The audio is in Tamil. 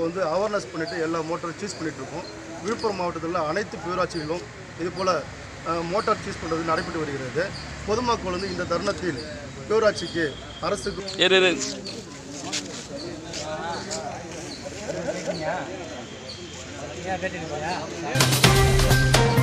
வந்து அவேர்னஸ் பண்ணிவிட்டு எல்லா மோட்டாரும் சீஸ் பண்ணிகிட்ருக்கோம் விழுப்புரம் மாவட்டத்தில் அனைத்து பேராட்சிகளிலும் இதுபோல் மோட்டார் சீஸ் பண்ணுறது நடைபெற்று வருகிறது பொதுமக்கள் வந்து இந்த தருணத்தில் பேராட்சிக்கு அரசுக்கு இரு இரு ஏன் கேட்டுட்டு போயா